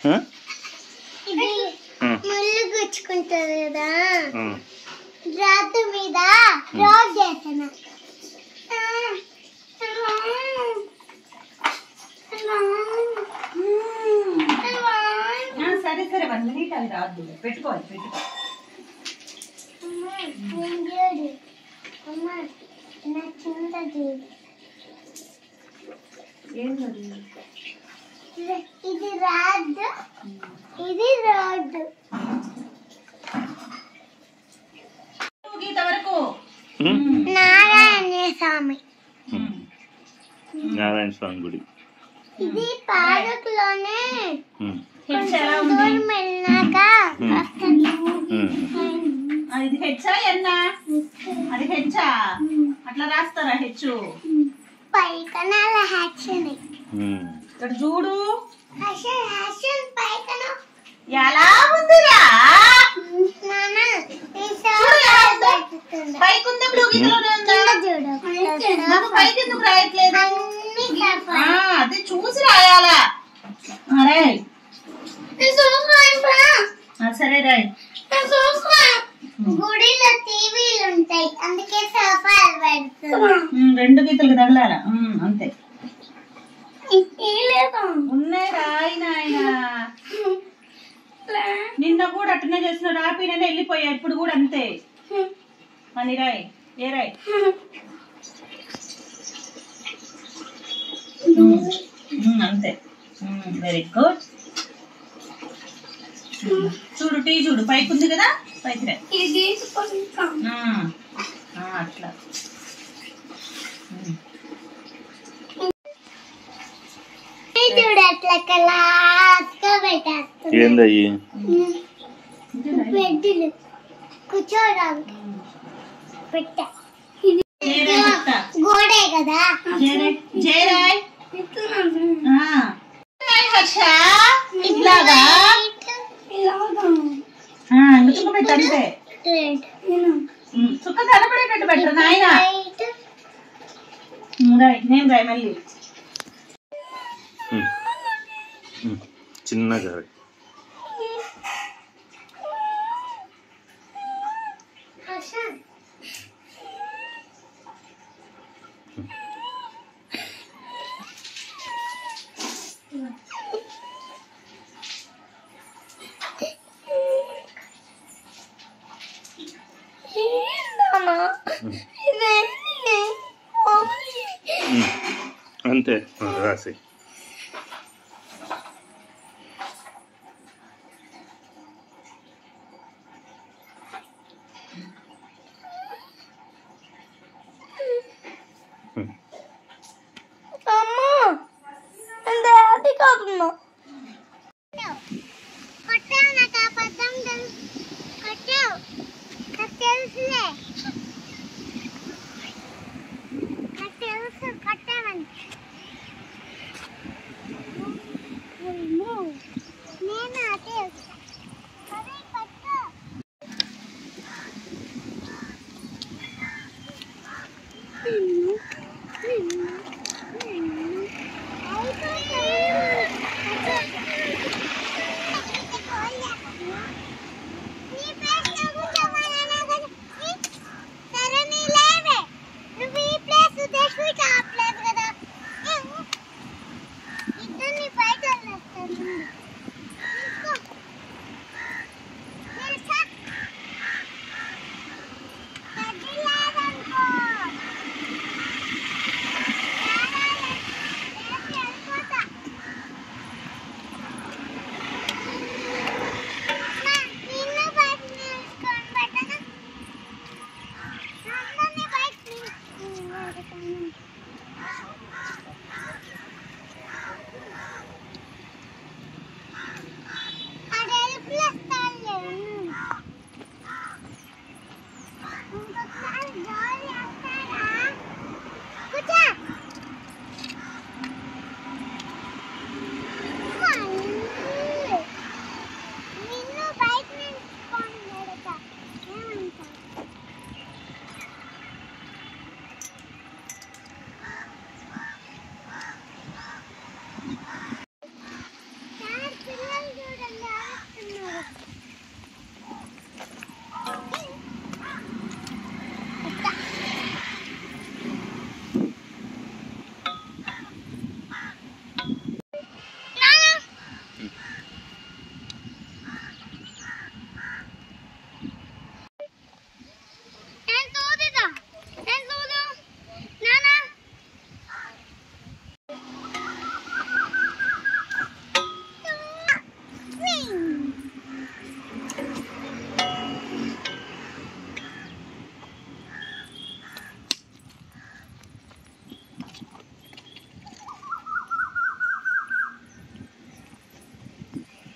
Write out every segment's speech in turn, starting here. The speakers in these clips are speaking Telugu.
ఆ? ఇది ఆ, ముళ్ళు గుచ్చుకుంటది కదా ఆ. రాత మీద రోడ్ చేసిన ఆ, సరే సరే వన్ మినిట్ అది రాదు పెట్టుకోవాలి పెట్టుకో అమ్మ నా చిన్నది ఏంటది ఇది రాడ్ ఇది రోడ్డు గీత వరకు ఉమ్. నారాయణ స్వామి ఉమ్. నారాయణ స్వామి గుడి ఇది పార్క్ లోనే ఉమ్. హెచ్ ఎలా కొంచెం ఉంది దూరం వెళ్ళినాక వస్తుంది ఉమ్. ఆ, ఇది హెచ్చా ఎన్నా అది హెచ్చా అట్లా రాస్తారా హెచ్చు పైకనాల హ్యాక్షన్ ఉమ్. ఇక్కడ చూడు హ్యాక్షన్ హ్యాక్షన్ పైకన ఎలా ఉందిరా నాన్న ఈ చూడు ఎలా ఉందో. పెట్టుతుంది పైకి ఉందా బ్లూ గీతలోనే ఉందా చూడు నాకు పైకి ఎందుకు రాయట్లేదు అన్ని సఫా ఆ, అది చూసి రాయాలా అరే ఆ, సరే రాయ్ గుడిలో టీవీలు ఉంటాయి అందుకే సోఫాలు పెడుతుంది ఉమ్, రెండు గీతలకు తగలాలా ఉమ్, అంతే ఉన్నాయి రాయి నాయన నిన్న కూడా అట్లనే చేసిన రాపిననే వెళ్ళిపోయా ఇప్పుడు కూడా అంతే అని రాయ్ ఏ రాయ్ ఉమ్, ఉమ్, అంతే వెరీ గుడ్ చూడు టీ చూడు పైకి ఉంది కదా పైకి రాయ్ ఇది ఆ, ఆ, అట్లా ఉమ్. చూడు అట్లా కలాస్గా పెట్టేస్తుంది ఏందయ్యి బెడ్లు కూర్చోడానికి పెట్టా జయరాయ్ చెప్తా. గోడే కదా జయరాయ్ జయరాయ్ ఆ. రాయ్ హర్ష ఇట్లాగా ఆ, ఇంకా చుక్క పెట్టు అంతే ఉమ్, చుక్క కనపడేటట్టు పెట్టరు నాయన ఉమ్, రాయ్ నేను రాయ్ మళ్ళీ ఉమ్. ఉమ్. చిన్నగా రాయి. ఉమ్. అంతే ఆ, రాసి ఉమ్. అమ్మా డాడీ కాదమ్మా కొట్టావు నాకు ఆ పద్దం తెలుసు కొట్టావు నాకు తెలుసులే నాకు తెలుసు కొట్టావని నేను అదే అదే కొట్టు సరే నీ లేవే నువ్వు ఈ ప్లేస్ తెచ్చి ఆపలేదు కదా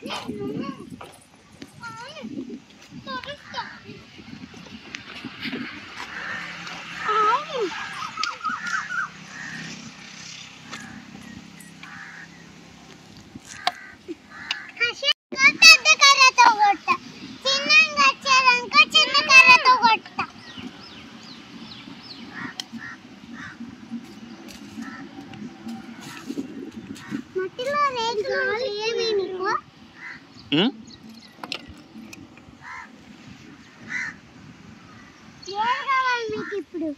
పెద్ద కర్రతో కొట్ట చిన్నగా వచ్చారనుకో చిన్న కర్రతో కొట్ట మట్టిలో రేకులు ఏమి నీకు ఉమ్? ఏది కావాలి మీకు ఇప్పుడు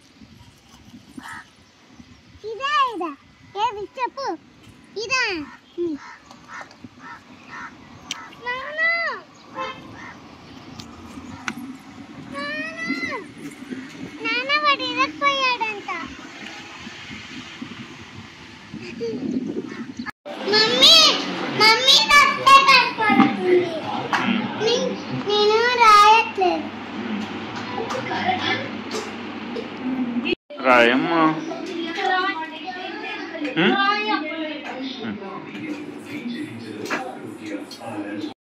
ఇదా ఇదా ఏది చెప్పు ఇదా ఉమ్. నాన్న నాన్న నాన్న వాడు ఇరకపోయాడంట మమ్మీ మమ్మీ నస్తే కనపడుతుంది నే- నేను రాయట్లేదు రాయమ్మా ఉమ్? రాయ